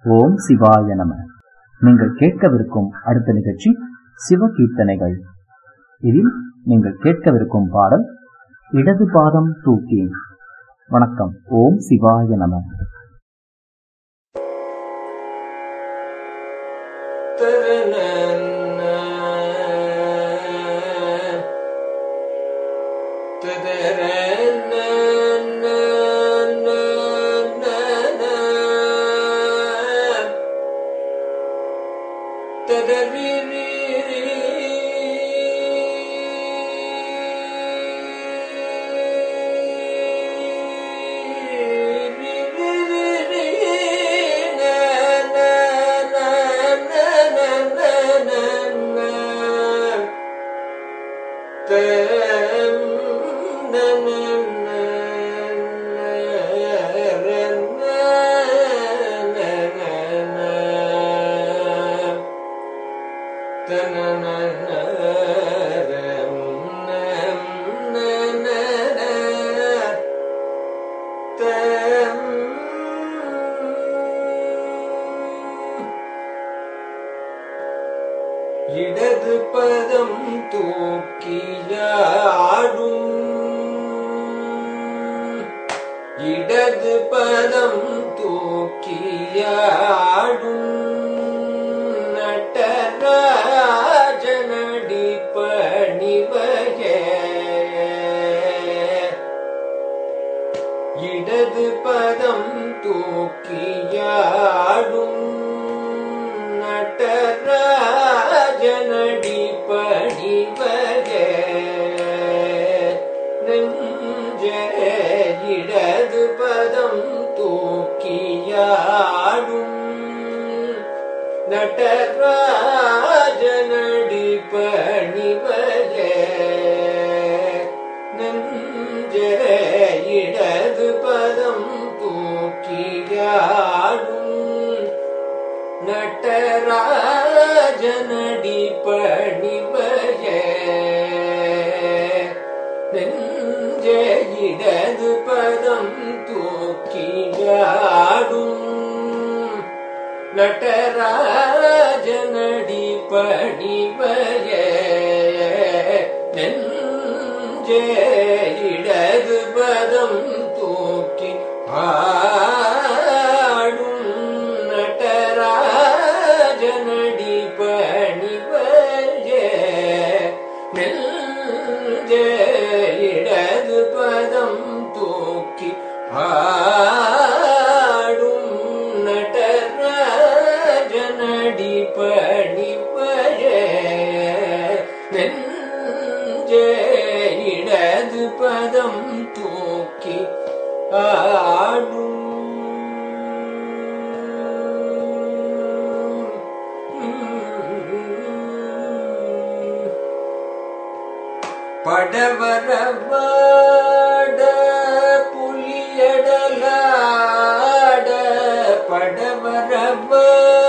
ஓம் சிவாய நம நீங்கள் கேட்கவிருக்கும் அடுத்த நிகழ்ச்சி சிவகீர்த்தனைகள் இதில் நீங்கள் கேட்கவிருக்கும் பாடல் இடது பாதம் தூக்கி வணக்கம் ஓம் சிவாய நம இடது பதம் தூக்கியாடும் இடது பதம் தூக்கியாடும் நட்டராஜனடி பணிவக இடது பதம் தூக்கியாடும் நட்டராஜனடி பணிவக நெஞ்ச இடது பதம் தூக்கியாடும் நடராஜனடி பணிவக நெஞ்ச இடது பதம் தூக்கியாடும் நடராஜனடி பணிவக நெஞ்ச இடது பதம் தூக்கியாடும் நடராஜனடி பணிவய நெஞ்ச இடது பதம் தூக்கி ஆடும் நடராஜனடி பணிவய நெஞ்ச இடது பதம் தூக்கி ஆடும் நடராஜனடி பணிவய நெஞ்ச இடது பதம் தூக்கி ஆடும் படவரவாட புலியடலாட படவரவாட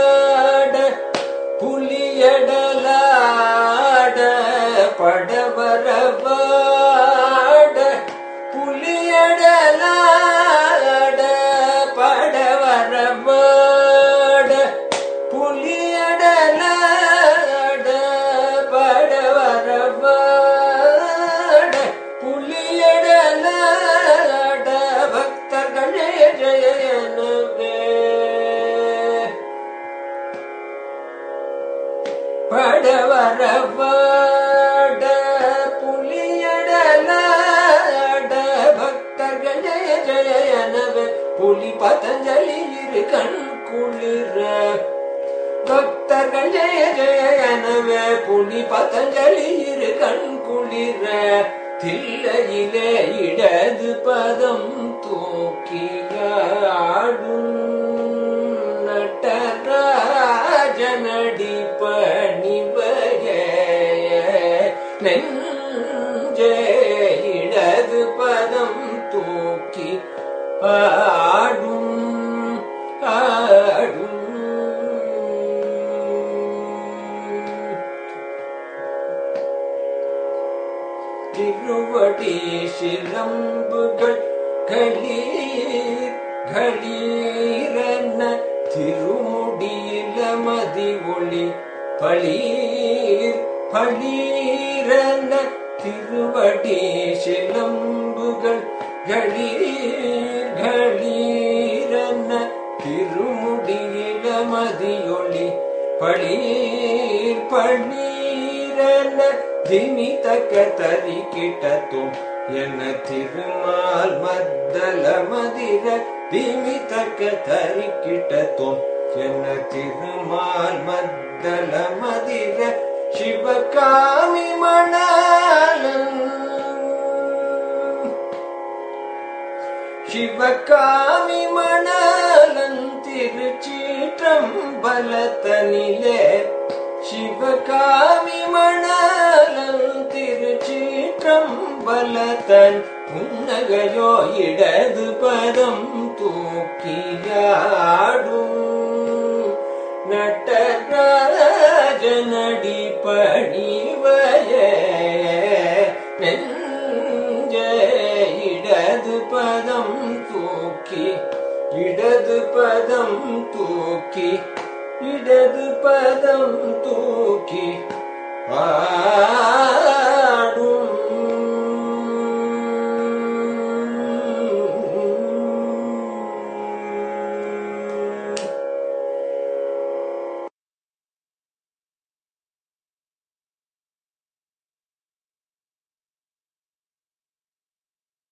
புலியடலாட படவரவாட புலியடலாட படவரவாட புலியடலாட படவரவாட புலியடலாட பக்தர்களே ஜெயனவே படவரவாட புலியடலாட பக்தர்கள் ஜெய ஜெயனவே புலி பதஞ்சலி இரு கண் குளிர பக்தர்கள் ஜெய ஜெயனவே புலி பதஞ்சலி இரு கண் குளிர தில்லையிலே இடது பதம் தூக்கியாடும் நடராஜனடி பணிவக நெஞ்ச இடது பதம் தூக்கி ஆடும் ஆடும் திருவடி சிலம்புகள் களீர் களீரென திரும மதி ஒளி பளீர் பளீரன திருவடி சிலம்புகள் களீர் களீரன திருமுடியில மதியொளி பளீர் பளீரன திமிதக்க தரிக்கிட்டத்தும் என திருமால் மத்தல மதிர திமிதக்க தரிக்கிட்டத்தும் என்ன திருமால் மத்தல மதிர சிவகாமி மணாலன் சிவகாமி மணாலன் திருச்சீற்றம்பலத்தனிலே சிவகாமி மணாலன் திருச்சீற்றம்பலத்தன் புன்னகையோ இடது பதம் தூக்கியாடும் நட்டராஜனடி பணிவய நெஞ்ச இடது பதம் தூக்கி இடது பதம் தூக்கி இடது பதம் தூக்கி ஆ